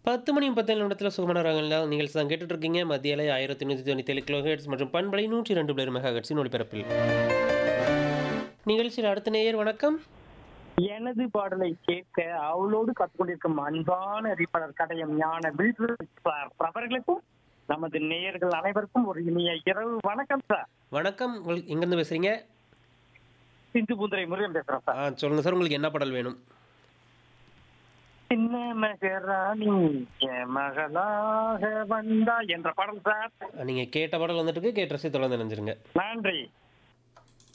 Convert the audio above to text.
10 மணி 37 நிமிடத்துல சுகமான ராகங்கள் நிகழ்ச்சி தான் கேட்டுட்டு இருக்கீங்க. மத்திய அலை 1197 கிலோஹெர்ட்ஸ் மற்றும் பண்பலை 102 மெகாஹெர்ட்ஸின் ஒலிபரப்பில். நிகழ்ச்சியில் அடுத்த நேயர் வணக்கம். எனது பாடலை கேட்க அவளோடு கற்றுக்கொண்டிருக்கும் அன்பான அறிவிப்பாளர் கடையம் ஞான வில்சு சார் அவர்களுக்கும் நமது நேயர்கள் அனைவருக்கும் ஒரு இனிய இரவு வணக்கம் சார் வணக்கம். உங்களுக்கு எங்கேருந்து பேசுறீங்க? சிந்து பூந்துரை முருகன் பேசுறேன் ஆ சார் சொல்லுங்க சார் உங்களுக்கு என்ன பாடல் வேணும்? சின்ன மகராணி என் மகளாக வந்தா என்ற பாடல் சார் நீங்க கேட்ட பாடல் வந்துட்டு இருக்கு. கேட்ட ரசி தொடர்ந்து நினைஞ்சிருங்க. நன்றி